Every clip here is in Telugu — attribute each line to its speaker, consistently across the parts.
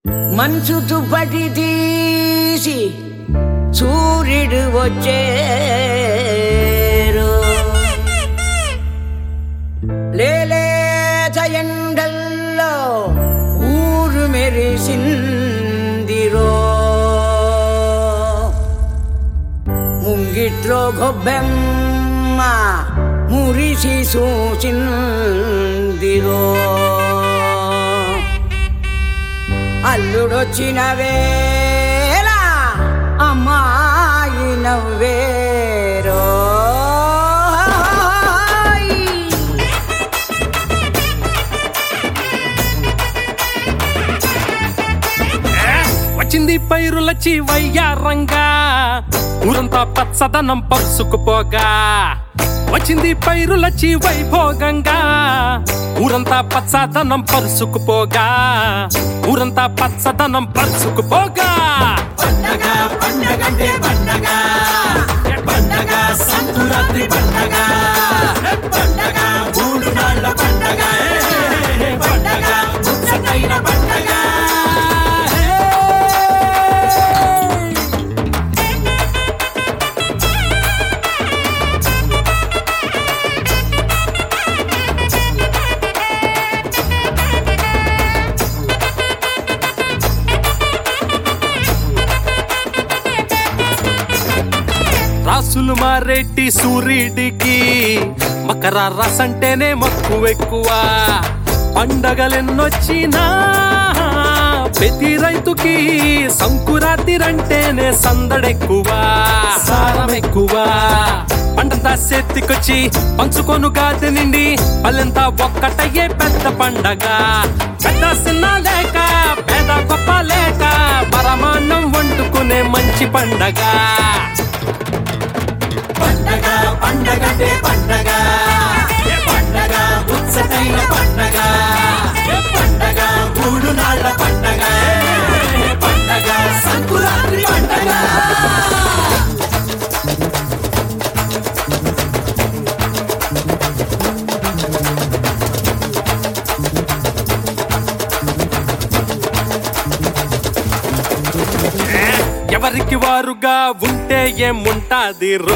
Speaker 1: మంచు దుప్పటి తీసి సూర్యుడు వచ్చేరు లేలేత ఎండల్లో ఊరు మెరిసిందిరో ముంగిట్లో గొబ్బెమ్మ మురిసి సూచిందిరో అల్లుడొచ్చిన వేళ అమ్మాయి నవ్వేరో
Speaker 2: వచ్చింది పైరులచి వయ్యారంగా ఊరంతా పచ్చదనం పరుసుకుపోగా వచ్చింది పైరులచి వైభోగంగా ఊరంతా పచ్చదనం పరుసుకుపోగా ఊరంతా పచ్చదనం పరుసుకుపోగా పండగ పండగంటే పండగ పండగ సంకురాత్రి పండగ పండగ మూడు నాళ్ళ పండగ పండగ ముచ్చటైన పండగ రాసులు మారెడ్డి సూర్యుడికి మకర రసంటేనే మక్కువ ఎక్కువ పండగలెన్నొచ్చినా ప్రతి రైతుకి సంకురాతిరంటేనే సందడెక్కువ సారం ఎక్కువ పంటంతా చేతికొచ్చి పంచుకొను గాది నిండి పల్లెంతా ఒక్కటయ్యే పెద్ద పండగ పెద్ద చిన్న లేక పేద గొప్ప లేక పరమాన్నం వండుకునే మంచి పండగ పండగ పండగ పండగ పండగ ఉత్సటైన పండగ పండగ మూడు నాళ్ళ పండగ పండగ సంకురాత్రి పండగ ఎవరికి వారుగా ఉంటే ఏముంటాది రో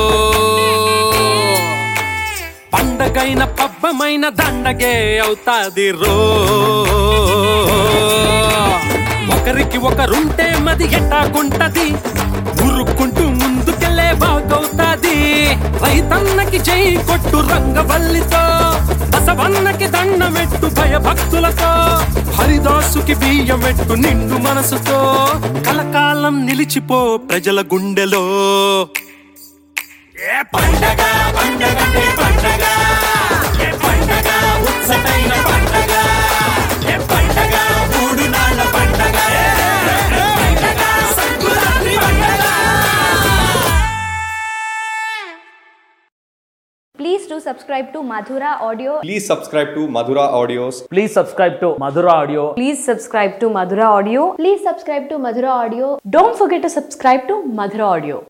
Speaker 2: పండగైన పబ్బమైన దండగే అవుతాది రో ఒకరికి ఒకరుంటే మది ఎట్టాకుంటది ఉరుక్కుంటూ ముందుకెళ్లే బాగవుతాది రైతన్నకి జై కొట్టు రంగవల్లితో బసవన్నకి దండమెట్టు భయభక్తులతో హరిదాసుకి బియ్యమెట్టు నిండు మనసుతో కలకాలం నిలిచిపో ప్రజల గుండెలో ఏ పండగ పండగ పండగ ఏ పండగ ఉత్సటైన పండగ ఏ పండగ మూడు నాళ్ళ పండగ పండగ సంకురాత్రి పండగ
Speaker 3: Please do subscribe to Madhura Audio.
Speaker 4: Please subscribe to Madhura Audios.
Speaker 5: Please subscribe to Madhura Audio.
Speaker 6: Please subscribe to Madhura Audio.
Speaker 3: Please subscribe to Madhura Audio.
Speaker 6: Don't forget to subscribe to Madhura Audio.